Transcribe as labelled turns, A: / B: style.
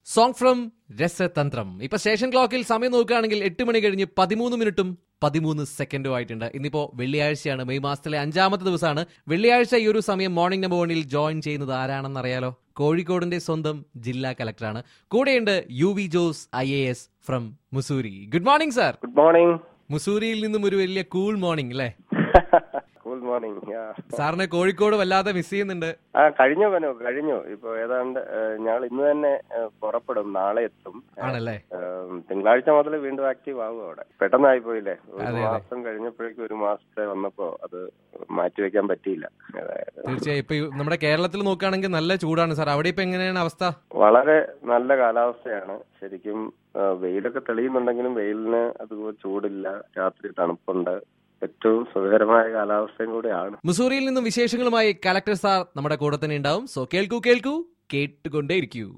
A: Song from രസതന്ത്രം ഇപ്പൊ station ക്ലോക്കിൽ സമയം നോക്കുകയാണെങ്കിൽ എട്ട് മണി കഴിഞ്ഞ് പതിമൂന്ന് മിനിറ്റും പതിമൂന്ന് സെക്കൻഡും ആയിട്ടുണ്ട് ഇന്നിപ്പോ വെള്ളിയാഴ്ചയാണ് മെയ് മാസത്തിലെ അഞ്ചാമത്തെ ദിവസമാണ് വെള്ളിയാഴ്ച ഈ ഒരു സമയം മോർണിംഗ് നമ്പർ വണ്ണിൽ ജോയിൻ ചെയ്യുന്നത് ആരാണെന്ന് അറിയാലോ കോഴിക്കോടിന്റെ സ്വന്തം ജില്ലാ കലക്ടറാണ് കൂടെയുണ്ട് U V Jose I A S from Mussoorie good morning sir
B: good morning
A: മുസൂരിയിൽ നിന്നും ഒരു വലിയ കൂൾ മോർണിംഗ് അല്ലേ
B: ഗുഡ് മോർണിംഗ്
A: സാറിനെ കോഴിക്കോട് വല്ലാതെ മിസ് ചെയ്യുന്നുണ്ട്
B: ആ കഴിഞ്ഞു മനു കഴിഞ്ഞു ഇപ്പൊ ഏതാണ്ട് ഞങ്ങൾ ഇന്ന് തന്നെ ഏ, പുറപ്പെടും നാളെ എത്തും
A: ആണല്ലേ
B: ഏ, തിങ്കളാഴ്ച മുതൽ വീണ്ടും ആക്റ്റീവ് ആകും അവിടെ പെട്ടെന്നായി പോയില്ലേ ഒരു
A: അതെ, അതെ.
B: മാസം കഴിഞ്ഞപ്പോഴേക്കും ഒരു മാസത്തെ വന്നപ്പോ അത് മാറ്റിവെക്കാൻ പറ്റിയില്ല അതായത്
A: തീർച്ചയായും ഇപ്പൊ ഈ നമ്മുടെ കേരളത്തിൽ നോക്കുകയാണെങ്കിൽ നല്ല ചൂടാണ് സാർ അവിടെ ഇപ്പൊ എങ്ങനെയാണ് അവസ്ഥ
B: വളരെ നല്ല കാലാവസ്ഥയാണ് ശരിക്കും ആ, വെയിലൊക്കെ തെളിയുന്നുണ്ടെങ്കിലും വെയിലിന് അതുപോലെ ചൂടില്ല രാത്രി തണുപ്പുണ്ട് ഏറ്റവും സുഖകരമായ കാലാവസ്ഥയും കൂടിയാണ്
A: മുസൂറിയിൽ നിന്നും വിശേഷങ്ങളുമായി കലക്ടർ സാർ നമ്മുടെ കൂടെ തന്നെ ഉണ്ടാവും സോ കേൾക്കൂ കേൾക്കൂ കേട്ടുകൊണ്ടേയിരിക്കൂ